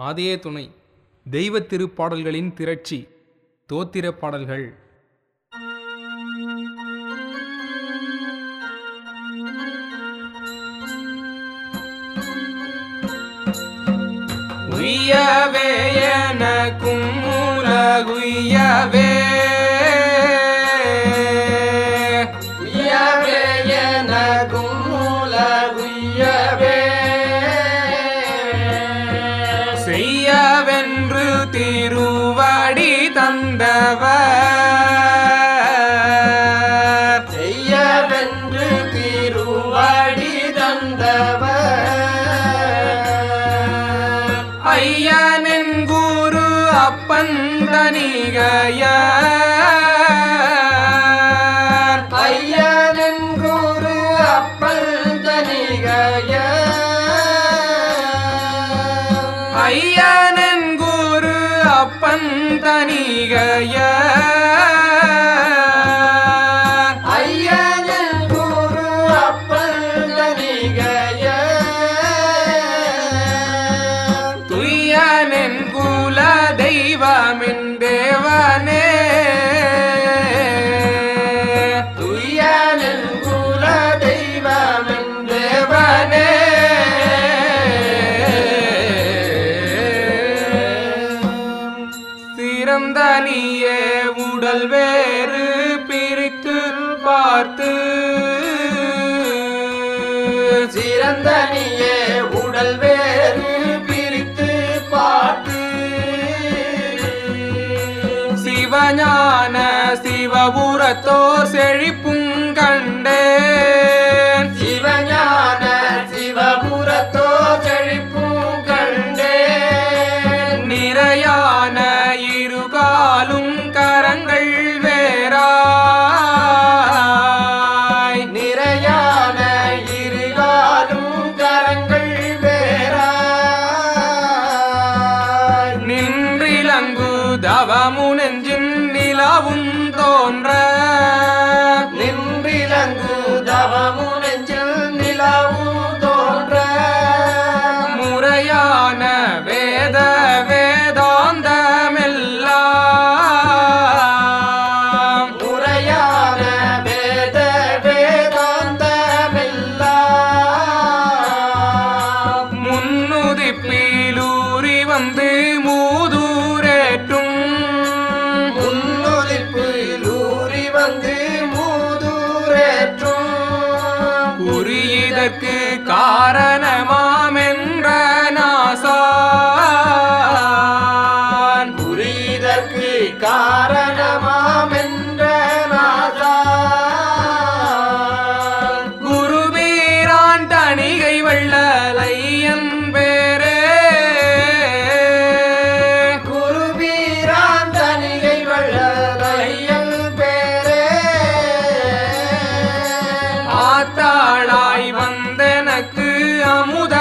ஆதியே துணை தெய்வ திருப்பாடல்களின் திரட்சி தோத்திர பாடல்கள் உய்யவே எனக்கும் உலகுய்யவே உய்யவே எனக்கும் உலகுய்யவே செய்யவென்று திருவடி தந்தவர் செய்யவென்று திருவாடி தந்தவர் ஐயனின் குரு அப்பந்தனிகைய ஐயனின் குரு அப்பல் தனிகைய ஐயனின் குரு அப்பந்தனிகைய ஐயனின் குரு அப்பல் தனிகைய துய்யனின் குல தெய்வமின் தேவனே துய்யனின் குல தெய்வமென் தேவனே சிறந்தனியே உடல் வேறு பிரித்து பார்த்து சிறந்தனியே உடல் வேறு பிரித்து பார்த்து சிவஞான சிவபுரத்தோர் செழிப்பும் கண்டேன் சிவஞான சிவபுரத்தோ செழிப்பும் கண்டே நிறையான இருகாலும் கரங்கள் வேறாய் நிறையான இருகாலும் கரங்கள் வேறாய் நின்றிலங்கு தவமு நெஞ்சின் நிலவும் தோன்ற நின்றிலங்கு தவமு நெஞ்சில் நிலவும் தோன்ற முறையான வேத வேதாந்தமெல்லாம் முறையான வேத வேதாந்தமெல்லாம் முன்னுதிப்பிலூறி வந்து மூதூரேற்றும் முன்னுதிப்பிலூறி வந்து மூதூரேற்றும் குறியதற்கு காரணமாமென்ற நாசான் புரிதற்கு காரணமாமென்ற நாதா குருவீரான் தணிகை வள்ளலையன் பேரே குருவீரான் தனிகை வள்ளலையல் பேரே ஆத்தாளாய் வந்தனக்கு அமுத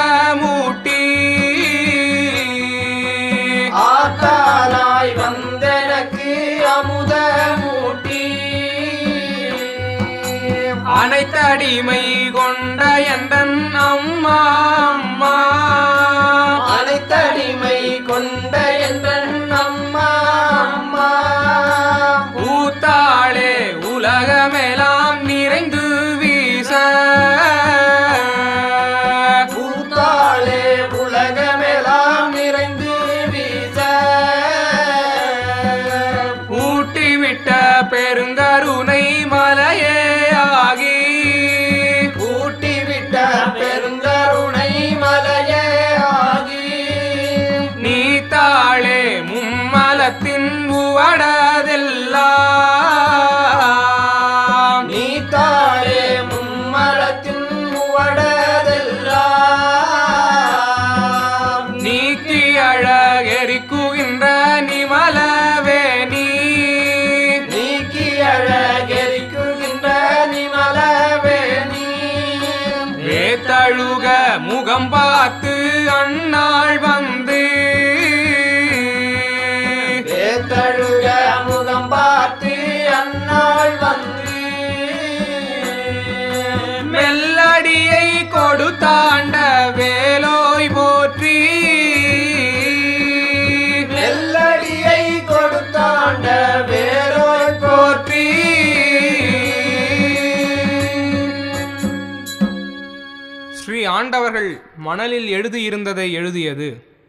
அவர்கள் மணலில் எழுதியிருந்ததை எழுதியது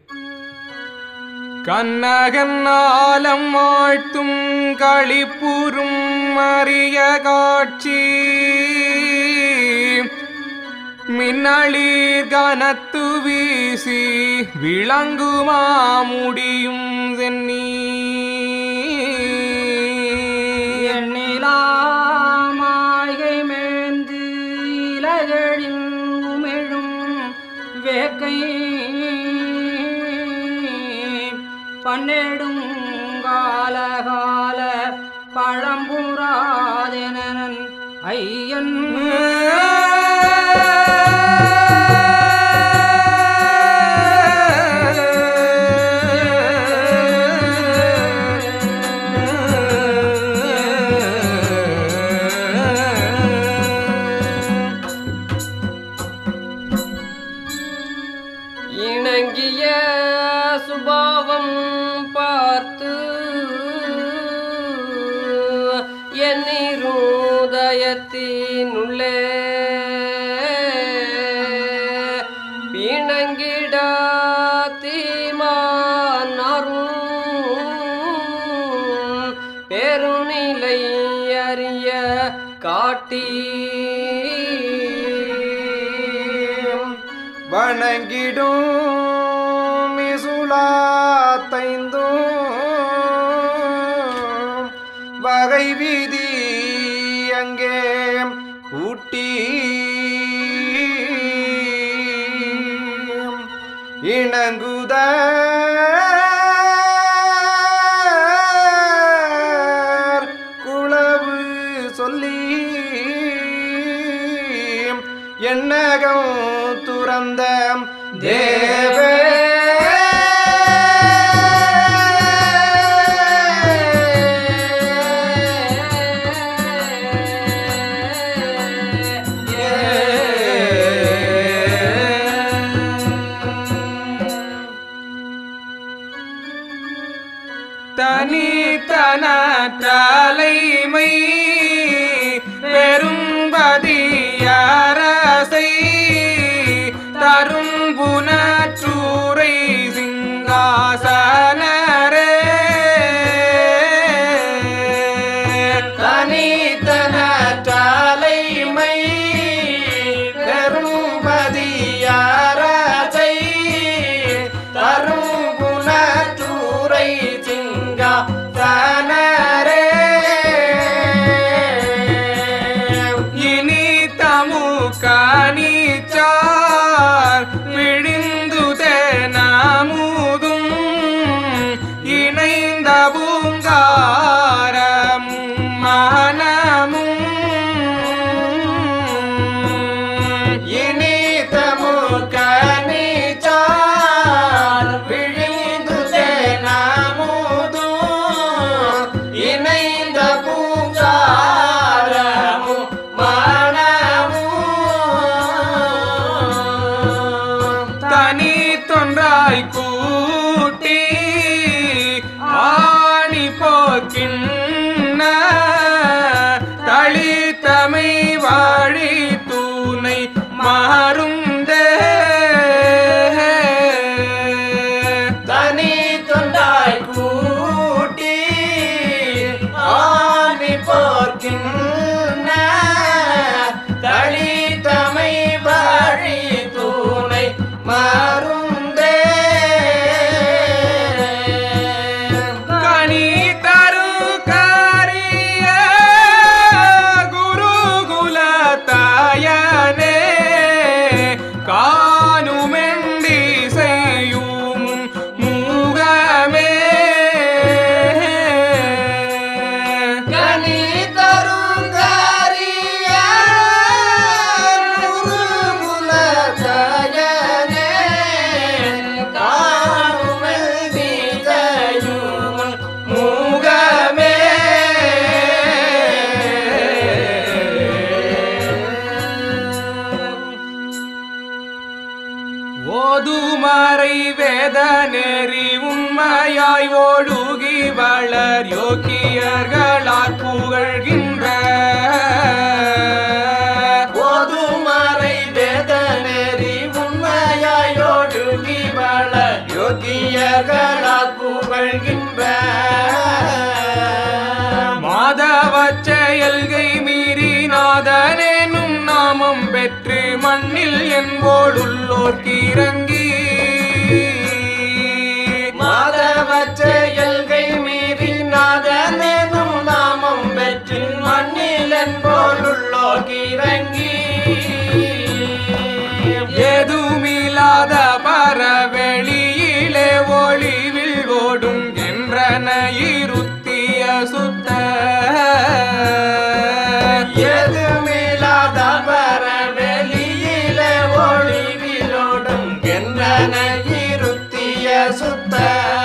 கண்ணகன் ஆலம் வாழ்த்தும் களிப்புறும் அரிய காட்சி மின்னளீர் கனத்து வீசி விளங்குமா முடியும் சென்னி எண்ணிலாமாய்கை மேந்து இலகழில் உமிழும் வேக்கை பன்னெடும் காலகால பழம்புறாதெனன் ஐயன் இணங்கிய சுபாவம் பார்த்து என் இருதயத்தினுள்ளே பிணங்கிட தீமானரும் பெருநிலை அறிய காட்டி வணங்கிடும் மிசுலாத்தைந்தும் வகை விதி அங்கே ஊட்டி இணங்குத குளவு சொல்லி எண்ணகம் துறந்த தேவே தனித்தன தலைமை பெரும்பதியரசை தரும் புனற்றூரை சிங்காசனரே தனித்தன தலைமை பெரும்பதியாரசை தரும் குணற்றூரை சிங்கா தனரே இனி தமு காணிச்சார் விழிந்துதே நாமுதும் இணைந்த பூங்காரமும் மனமும் இனிதமு கனிச்சார் விழிந்து நாமுது இணைந்த பூங்காரமும் மனமும் தனி தொன்றாய் கூட்டி ஆணி போக்கின்ன தளித்தமை வாழி தூணை மாறுந்தே தனி தொண்டாய் கூட்டி ஆணி போர்க்கின்ற தளி தமை வாழி தூணை மருந்தே கனி தரு காரிய குருகுல தாயனே காணுமெண்டி செய்யும் மூகமே கனி தருங்காரிய குருகுல தயனே காணுமல் தீதையும் மூகமே ஓதுமறை வேத நெறி உண்மையாய் ஒழுகி வளர் யோக்கியர்களால் புகழ்கின்ற ஓதுமறை வேத நெறி யோகியர்களால் புகழ்கின்ற மாதவ செயல்கை மீறி நாதனேனும் நாமம் பெற்று மண்ணில் என்போல் உள்ளோர்க்கு இறங்கி மாதவ செயல்கை மீறி நாதனேனும் நாமம் பெற்று மண்ணில் என்போலுள்ளோர் இறங்கி ஏதுமில்லாத பரவெளியிலே ஒளிவில் ஓடும் என்றன இருத்திய சுத்த எதுமில்லாத பர வெளியில ஒளிவிலோடும் என்றன இருத்திய சுத்த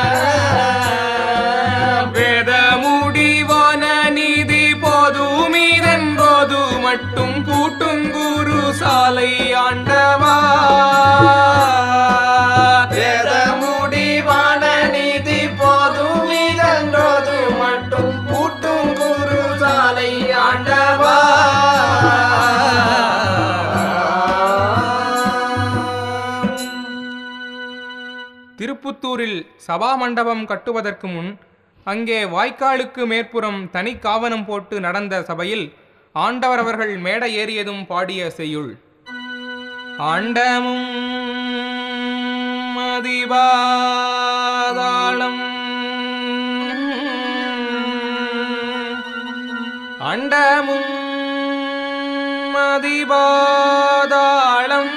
வேத முடிவான நீதி போதுமீதன் போது மட்டும் கூட்டும் குரு சாலை ஆண்டவா வேத முடிவான நீதி போதும் இதன்றோது மட்டும் கூட்டும் குரு சாலை ஆண்டவா திருப்புத்தூரில் சபா மண்டபம் கட்டுவதற்கு முன் அங்கே வாய்க்காலுக்கு மேற்புறம் தனி காவனம் போட்டு நடந்த சபையில் ஆண்டவர் அவர்கள் மேடை ஏறியதும் பாடிய செய்யுள் ஆண்டமும் மதிபாதாளம் அண்டமும் மதிபாதாளம்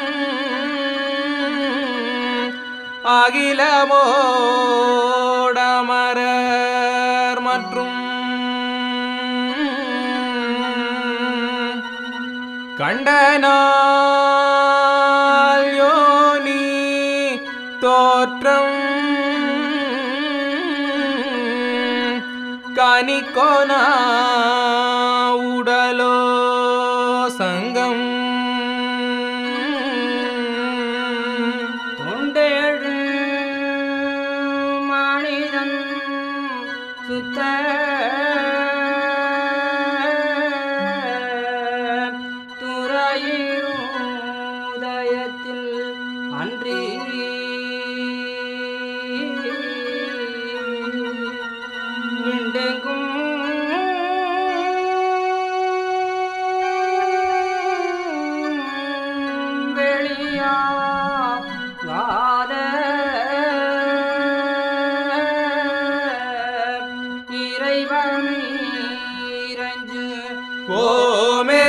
அகிலமோடமரர் மற்றும் கண்டனால் யோனி தோற்றம் கனிக்கோனா உடலோ சங்கம் தொண்டேழு மனிதன் சுத்த துறையுதயத்தில் அன்றி விண்டெங்கும் வெளியா வாத இறைவனை இறைஞ்சு ஓமே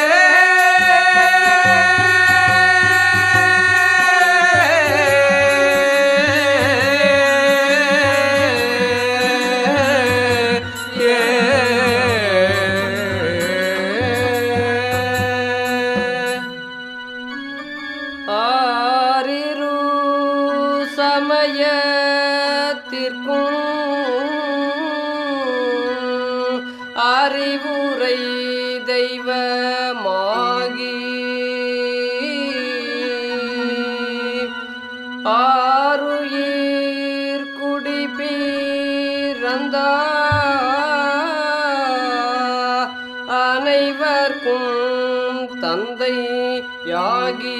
ஆரிரு சமயத்திற்கும் அறிவுரை தெய்வமாகி ஆருயிர் குடி பிறந்த அனைவர்க்கும் தந்தை யாகி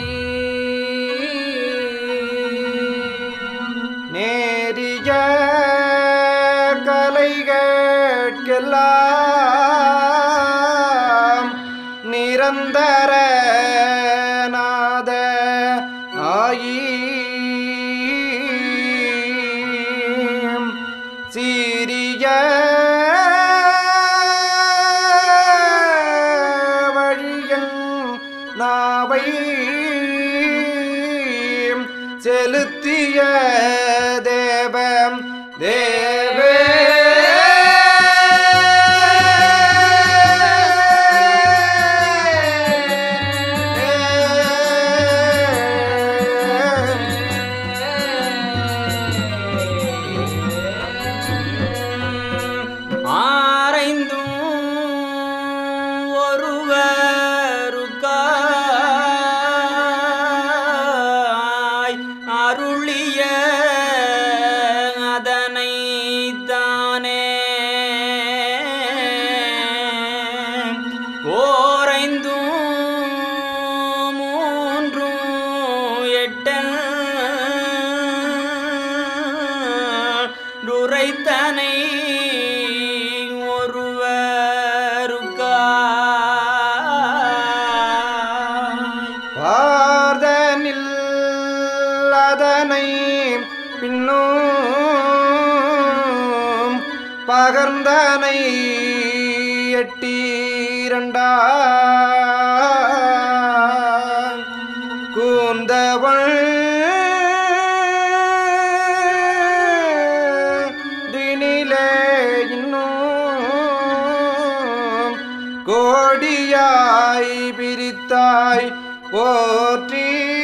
நேரிய கலைகட்கெல்லாம் நிரந்தர நாத ஆயி சீரிய வழியன் நாவை செலுத்திய தேவம் தேவே ஆரைந்தும் ஒருவருக்காய் அருளிய அதனை தான் உரைத்தனை ஒருவருக்காய் பார்தனில் அதனை பின்னும் பகர்ந்தனை எட்டீரண்டா கூந்தவள் தினிலே இன்னும் கோடியாய் பிரித்தாய் போற்றி